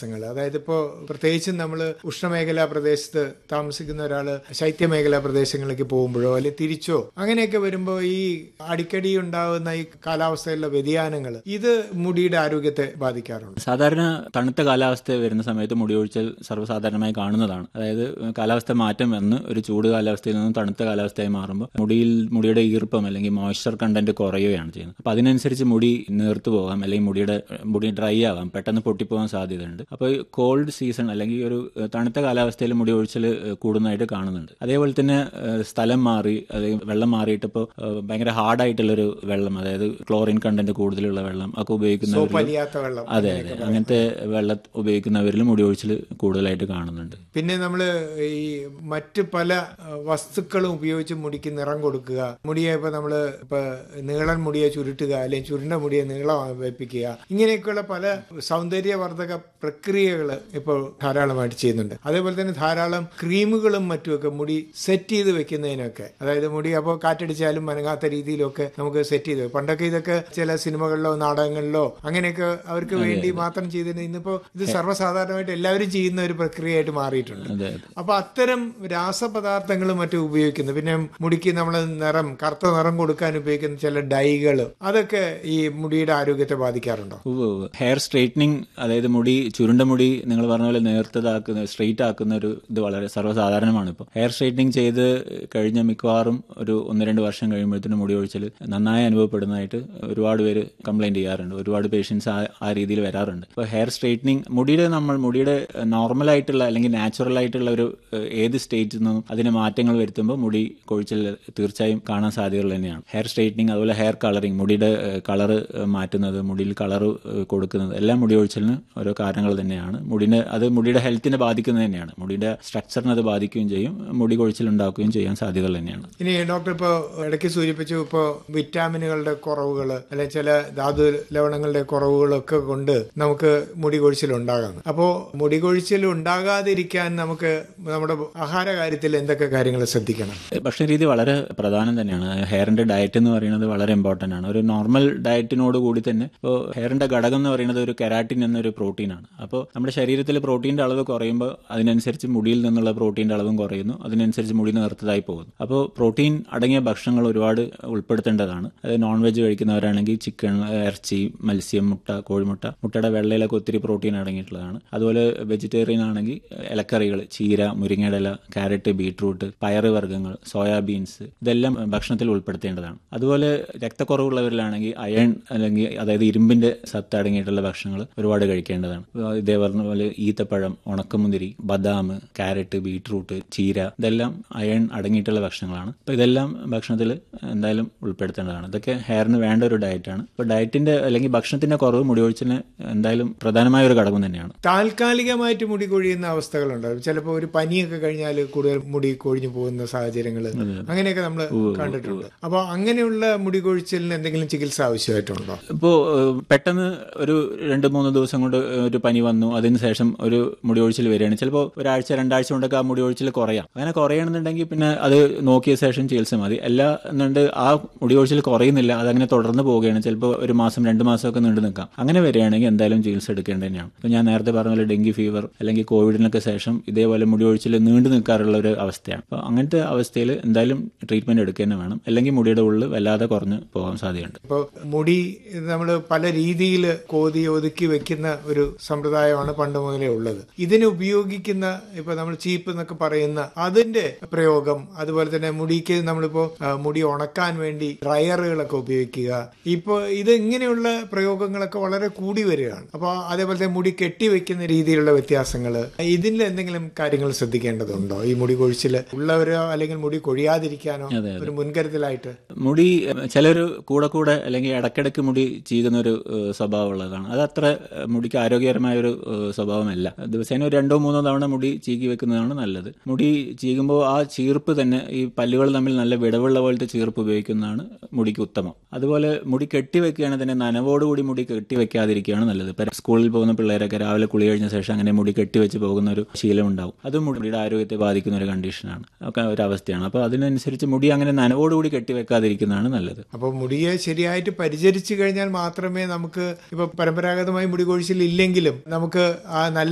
വ്യത്യാസങ്ങൾ അതായത് ഇപ്പോൾ പ്രത്യേകിച്ചും നമ്മൾ ഉഷ്ണമേഖലാ പ്രദേശത്ത് താമസിക്കുന്ന ഒരാൾ ശൈത്യമേഖലാ പ്രദേശങ്ങളിലേക്ക് പോകുമ്പോഴോ അല്ലെങ്കിൽ തിരിച്ചോ അങ്ങനെയൊക്കെ വരുമ്പോൾ ഈ അടിക്കടി ഉണ്ടാകുന്ന ഈ കാലാവസ്ഥയിലുള്ള വ്യതിയാനങ്ങൾ ഇത് മുടിയുടെ ആരോഗ്യത്തെ ബാധിക്കാറുണ്ട് സാധാരണ തണുത്ത കാലാവസ്ഥ വരുന്ന സമയത്ത് മുടിയൊഴിച്ചൽ സർവ്വസാധാരണമായി കാണുന്നതാണ് അതായത് കാലാവസ്ഥ മാറ്റം വന്ന് ഒരു ചൂട് കാലാവസ്ഥയിൽ നിന്നും തണുത്ത കാലാവസ്ഥയായി മാറുമ്പോൾ മുടിയിൽ മുടിയുടെ ഈർപ്പം അല്ലെങ്കിൽ മോയ്സ്ചർ കണ്ടന്റ് കുറയുകയാണ് ചെയ്യുന്നത് അപ്പൊ അതിനനുസരിച്ച് മുടി നേർത്തു പോകാം അല്ലെങ്കിൽ മുടിയുടെ മുടി ഡ്രൈ ആവാം പെട്ടെന്ന് പൊട്ടിപ്പോകാൻ സാധ്യതയുണ്ട് അപ്പോൾ ഈ കോൾഡ് സീസൺ അല്ലെങ്കിൽ ഒരു ഏഹ്, തണുത്ത കാലാവസ്ഥയിൽ മുടി ഒഴിച്ചൽ കൂടുന്നതായിട്ട് കാണുന്നുണ്ട് അതേപോലെ തന്നെ ഏഹ്, സ്ഥലം മാറി അല്ലെങ്കിൽ വെള്ളം മാറിയിട്ട് ഇപ്പോൾ ഭയങ്കര ഹാർഡായിട്ടുള്ളൊരു വെള്ളം അതായത് ക്ലോറിൻ കണ്ടന്റ് കൂടുതലുള്ള വെള്ളം ഒക്കെ ഉപയോഗിക്കുന്നവരിൽ വലിയാത്ത വെള്ളം അതെ അതെ അങ്ങനത്തെ വെള്ളം ഉപയോഗിക്കുന്നവരിൽ മുടി ഒഴിച്ചിൽ കൂടുതലായിട്ട് കാണുന്നുണ്ട് പിന്നെ നമ്മൾ ഈ മറ്റ് പല അഹ്, വസ്തുക്കളും ഉപയോഗിച്ച് മുടിക്ക് നിറം കൊടുക്കുക മുടിയെ ഇപ്പൊ നമ്മൾ ഇപ്പൊ നീളൻ മുടിയെ ചുരുട്ടുക അല്ലെങ്കിൽ ചുരുണ്ട മുടിയെ നീളം വെപ്പിക്കുക ഇങ്ങനെയൊക്കെയുള്ള പല സൗന്ദര്യവർദ്ധക പ്രക്രിയകൾ ഇപ്പോൾ ധാരാളമായിട്ട് ചെയ്യുന്നുണ്ട് അതേപോലെ തന്നെ ധാരാളം ക്രീമുകളും മറ്റുമൊക്കെ മുടി സെറ്റ് ചെയ്ത് വെക്കുന്നതിനൊക്കെ അതായത് മുടി അപ്പോൾ കാറ്റടിച്ചാലും മനങ്ങാത്ത രീതിയിലൊക്കെ നമുക്ക് സെറ്റ് ചെയ്ത് വെക്കും. പണ്ടൊക്കെ ഇതൊക്കെ ചില സിനിമകളിലോ നാടകങ്ങളിലോ അങ്ങനെയൊക്കെ അവർക്ക് വേണ്ടി മാത്രം ചെയ്തതിന് ഇന്നിപ്പോ ഇത് സർവ്വസാധാരണമായിട്ട് എല്ലാവരും ചെയ്യുന്ന ഒരു പ്രക്രിയയായിട്ട് മാറിയിട്ടുണ്ട് അതെ അതെ അപ്പൊ അത്തരം രാസപദാർത്ഥങ്ങളും മറ്റും ഉപയോഗിക്കുന്നു പിന്നെ മുടിക്ക് നമ്മൾ നിറം കറുത്ത നിറം കൊടുക്കാൻ ഉപയോഗിക്കുന്ന ചില ഡൈകൾ അതൊക്കെ ഈ മുടിയുടെ ആരോഗ്യത്തെ ബാധിക്കാറുണ്ടോ ഉവ്വ് ഉവ്വ്. ഹെയർ സ്ട്രെയിറ്റനിങ് അതായത് മുടി ചുരുണ്ട മുടി നിങ്ങൾ പറഞ്ഞ പോലെ നേർത്തതാക്കുന്ന സ്ട്രെയിറ്റ് ആക്കുന്ന ഒരു ഇത് വളരെ സർവ്വസാധാരണമാണ് ഇപ്പോൾ ഹെയർ സ്ട്രെയിറ്റനിങ് ചെയ്ത് കഴിഞ്ഞ മിക്കവാറും ഒരു ഒന്ന് രണ്ട് വർഷം കഴിയുമ്പോഴത്തേനും മുടി ഒഴിച്ചൽ നന്നായി അനുഭവപ്പെടുന്നതായിട്ട് ഒരുപാട് പേര് കംപ്ലൈന്റ് ചെയ്യാറുണ്ട് ഒരുപാട് പേഷ്യൻസ് ആ ആ രീതിയിൽ വരാറുണ്ട് ഇപ്പോൾ ഹെയർ സ്ട്രെയിറ്റനിങ് മുടിയുടെ നമ്മൾ മുടിയുടെ നോർമൽ ആയിട്ടുള്ള അല്ലെങ്കിൽ നാച്ചുറൽ ആയിട്ടുള്ള ഒരു ഏഹ്, ഏത് സ്റ്റേറ്റിൽ നിന്നും അതിന് മാറ്റങ്ങൾ വരുത്തുമ്പോൾ മുടി കൊഴിച്ചൽ തീർച്ചയായും കാണാൻ സാധ്യതകൾ തന്നെയാണ് ഹെയർ സ്ട്രെയിറ്റനിങ് അതുപോലെ ഹെയർ കളറിങ് മുടിയുടെ കളറ് മാറ്റുന്നത് മുടിയിൽ കളർ കൊടുക്കുന്നത് എല്ലാം മുടി ഒഴിച്ചലിന് ഓരോ കാരണങ്ങൾ തന്നെയാണ് മുടിനെ അത് മുടിയുടെ ഹെൽത്തിനെ ബാധിക്കുന്നത് തന്നെയാണ് മുടിയുടെ സ്ട്രക്ചറിനെ അത് ബാധിക്കുകയും ചെയ്യും മുടി കൊഴിച്ചിൽ ഉണ്ടാക്കുകയും ചെയ്യാൻ സാധ്യതകൾ തന്നെയാണ് ഇനി ഡോക്ടർ ഇപ്പോൾ ഇടയ്ക്ക് സൂചിപ്പിച്ചു ഇപ്പോൾ വിറ്റാമിനുകളുടെ കുറവുകൾ അല്ലെങ്കിൽ ചില ധാതു ലവണങ്ങളുടെ കുറവുകളൊക്കെ കൊണ്ട് നമുക്ക് മുടി കൊഴിച്ചിൽ ഉണ്ടാകാം അപ്പോൾ മുടി കൊഴിച്ചിൽ ഉണ്ടാകാതിരിക്കാൻ നമുക്ക് നമ്മുടെ ആഹാര കാര്യത്തിൽ എന്തൊക്കെ കാര്യങ്ങൾ ശ്രദ്ധിക്കണം ഭക്ഷണ രീതി വളരെ പ്രധാനം തന്നെയാണ് ഹെയറിന്റെ ഡയറ്റ് എന്ന് പറയുന്നത് വളരെ ഇമ്പോർട്ടന്റ് ആണ് ഒരു നോർമൽ ഡയറ്റിനോട് കൂടി തന്നെ ഇപ്പോൾ ഹെയറിന്റെ ഘടകം എന്ന് പറയുന്നത് ഒരു കെരാറ്റിൻ എന്നൊരു പ്രോട്ടീനാണ് അപ്പോൾ നമ്മുടെ ശരീരത്തിൽ പ്രോട്ടീന്റെ അളവ് കുറയുമ്പോൾ അതിനനുസരിച്ച് മുടിയിൽ നിന്നുള്ള പ്രോട്ടീന്റെ അളവും കുറയുന്നു അതിനനുസരിച്ച് മുടി നേർത്തതായി പോകുന്നു അപ്പോൾ പ്രോട്ടീൻ അടങ്ങിയ ഭക്ഷണങ്ങൾ ഒരുപാട് ഉൾപ്പെടുത്തേണ്ടതാണ് അത് നോൺ വെജ് കഴിക്കുന്നവരാണെങ്കിൽ ചിക്കൻ ഇറച്ചി മത്സ്യം മുട്ട കോഴിമുട്ട മുട്ടയുടെ വെള്ളയിലൊക്കെ ഒത്തിരി പ്രോട്ടീൻ അടങ്ങിയിട്ടുള്ളതാണ് അതുപോലെ വെജിറ്റേറിയൻ ആണെങ്കിൽ ഇലക്കറികൾ ചീര മുരിങ്ങയുടെ ഇല ക്യാരറ്റ് ബീട്രൂട്ട് പയറ് വർഗ്ഗങ്ങൾ സോയാബീൻസ് ഇതെല്ലാം ഭക്ഷണത്തിൽ ഉൾപ്പെടുത്തേണ്ടതാണ് അതുപോലെ രക്തക്കുറവുള്ളവരിലാണെങ്കിൽ അയൺ അല്ലെങ്കിൽ അതായത് ഇരുമ്പിന്റെ സത്ത് അടങ്ങിയിട്ടുള്ള ഭക്ഷണങ്ങൾ ഒരുപാട് കഴിക്കേണ്ടതാണ് ഇതേ പറഞ്ഞ പോലെ ഈത്തപ്പഴം ഉണക്കമുന്തിരി ബദാം ക്യാരറ്റ് ബീട്രൂട്ട് ചീര ഇതെല്ലാം അയൺ അടങ്ങിയിട്ടുള്ള ഭക്ഷണങ്ങളാണ് അപ്പോൾ ഇതെല്ലാം ഭക്ഷണത്തിൽ എന്തായാലും ഉൾപ്പെടുത്തേണ്ടതാണ് ഇതൊക്കെ ഹെയറിന് വേണ്ട ഒരു ഡയറ്റാണ് ഇപ്പോൾ ഡയറ്റിന്റെ അല്ലെങ്കിൽ ഭക്ഷണത്തിന്റെ കുറവ് മുടിയൊഴിച്ചിന് എന്തായാലും പ്രധാനമായ ഒരു ഘടകം തന്നെയാണ് താൽക്കാലികമായിട്ട് മുടി കൊഴിയുന്ന അവസ്ഥകളുണ്ടാവും ചിലപ്പോൾ ഒരു പനിയൊക്കെ കഴിഞ്ഞാൽ കൂടുതൽ മുടി കൊഴിഞ്ഞു പോകുന്ന സാഹചര്യങ്ങൾ അങ്ങനെയൊക്കെ നമ്മൾ കണ്ടിട്ടുണ്ട് അപ്പോൾ അങ്ങനെയുള്ള മുടി കൊഴിച്ചിലിന് എന്തെങ്കിലും ചികിത്സ ആവശ്യമായിട്ടുണ്ടോ ഇപ്പോൾ പെട്ടെന്ന് ഒരു രണ്ട് മൂന്ന് ദിവസം കൊണ്ട് ഒരു പനി വന്നു അതിനുശേഷം ഒരു മുടി ഒഴിച്ചിൽ വരികയാണ് ചിലപ്പോൾ ഒരാഴ്ച രണ്ടാഴ്ച കൊണ്ടൊക്കെ ആ മുടി ഒഴിച്ചിൽ കുറയാം അങ്ങനെ കുറയണമെന്നുണ്ടെങ്കിൽ പിന്നെ അത് നോക്കിയ ശേഷം ചികിത്സ മതി അല്ല എന്നുണ്ട് ആ മുടി ഒഴിച്ചിൽ കുറയുന്നില്ല അതങ്ങനെ തുടർന്ന് പോവുകയാണ് ചിലപ്പോൾ ഒരു മാസം രണ്ട് മാസമൊക്കെ നീണ്ടു നിൽക്കാം അങ്ങനെ വരികയാണെങ്കിൽ എന്തായാലും ചികിത്സ എടുക്കേണ്ടത് തന്നെയാണ് ഇപ്പോൾ ഞാൻ നേരത്തെ പറഞ്ഞ പോലെ ഡെങ്കി ഫീവർ അല്ലെങ്കിൽ കോവിഡിനൊക്കെ ശേഷം ഇതേപോലെ മുടി ഒഴിച്ചിൽ നീണ്ടു നിൽക്കാറുള്ള ഒരു അവസ്ഥയാണ് അപ്പോൾ അങ്ങനത്തെ അവസ്ഥയിൽ എന്തായാലും ട്രീറ്റ്മെന്റ് എടുക്കുക തന്നെ വേണം അല്ലെങ്കിൽ മുടിയുടെ ഉള്ളിൽ വല്ലാതെ കുറഞ്ഞ് പോകാൻ സാധ്യതയുണ്ട് ഇപ്പോൾ മുടി നമ്മൾ പല രീതിയിൽ കോതി ഒതുക്കി വെക്കുന്ന ഒരു സമ്പ്രദായമാണ് പണ്ട് മുതലേ ഉള്ളത് ഇതിന് ഉപയോഗിക്കുന്ന ഇപ്പൊ നമ്മൾ ചീപ്പ് എന്നൊക്കെ പറയുന്ന അതിന്റെ പ്രയോഗം അതുപോലെ തന്നെ മുടിക്ക് നമ്മളിപ്പോ ആ, മുടി ഉണക്കാൻ വേണ്ടി ഡ്രയറുകളൊക്കെ ഉപയോഗിക്കുക ഇപ്പോൾ ഇത് ഇങ്ങനെയുള്ള പ്രയോഗങ്ങളൊക്കെ വളരെ കൂടി വരികയാണ് അപ്പോൾ അതേപോലെ തന്നെ മുടി കെട്ടിവെക്കുന്ന രീതിയിലുള്ള വ്യത്യാസങ്ങൾ ഇതിൽ എന്തെങ്കിലും കാര്യങ്ങൾ ശ്രദ്ധിക്കേണ്ടതുണ്ടോ ഈ മുടി കൊഴിച്ചിൽ ഉള്ളവരോ അല്ലെങ്കിൽ മുടി കൊഴിയാതിരിക്കാനോ ഒരു മുൻകരുതലായിട്ട് മുടി ചിലർ കൂടെ കൂടെ അല്ലെങ്കിൽ ഇടയ്ക്കിടയ്ക്ക് മുടി ചീകുന്ന ഒരു ഏഹ്, സ്വഭാവമുള്ളതാണ് അത് അത്ര ഏഹ്, മുടിക്ക് ആരോഗ്യകരമായ ഒരു ഏഹ്, സ്വഭാവമല്ല ദിവസേന ഒരു രണ്ടോ മൂന്നോ തവണ മുടി ചീകി വെക്കുന്നതാണ് നല്ലത് മുടി ചീകുമ്പോൾ ആ ചീർപ്പ് തന്നെ ഈ പല്ലുകൾ തമ്മിൽ നല്ല വിടവുള്ള പോലത്തെ ചീർപ്പ് ഉപയോഗിക്കുന്നതാണ് മുടിക്ക് ഉത്തമം അതുപോലെ മുടി കെട്ടിവെക്കുകയാണ് തന്നെ നനവോടുകൂടി മുടി കെട്ടിവെക്കാതിരിക്കുകയാണ് നല്ലത് ഇപ്പം സ്കൂളിൽ പോകുന്ന പിള്ളേരൊക്കെ രാവിലെ കുളി കഴിഞ്ഞ ശേഷം അങ്ങനെ മുടി കെട്ടിവെച്ച് പോകുന്ന ഒരു ശീലം ഉണ്ടാവും അത് മുടിയുടെ ആരോഗ്യത്തെ ബാധിക്കുന്ന ഒരു കണ്ടീഷനാണ് ഒക്കെ ഒരു അവസ്ഥയാണ് അപ്പോൾ അതിനനുസരിച്ച് മുടി അങ്ങനെ നനവോടുകൂടി കെട്ടിവെക്കാതിരിക്കുന്നതാണ് നല്ലത് അപ്പോൾ മുടിയെ ശരിയായിട്ട് പരിചരിച്ചു കഴിഞ്ഞാൽ മാത്രമേ നമുക്ക് ഇപ്പൊ പരമ്പരാഗതമായി മുടി കൊഴിച്ചിൽ ഇല്ലെങ്കിലും നമുക്ക് ആ നല്ല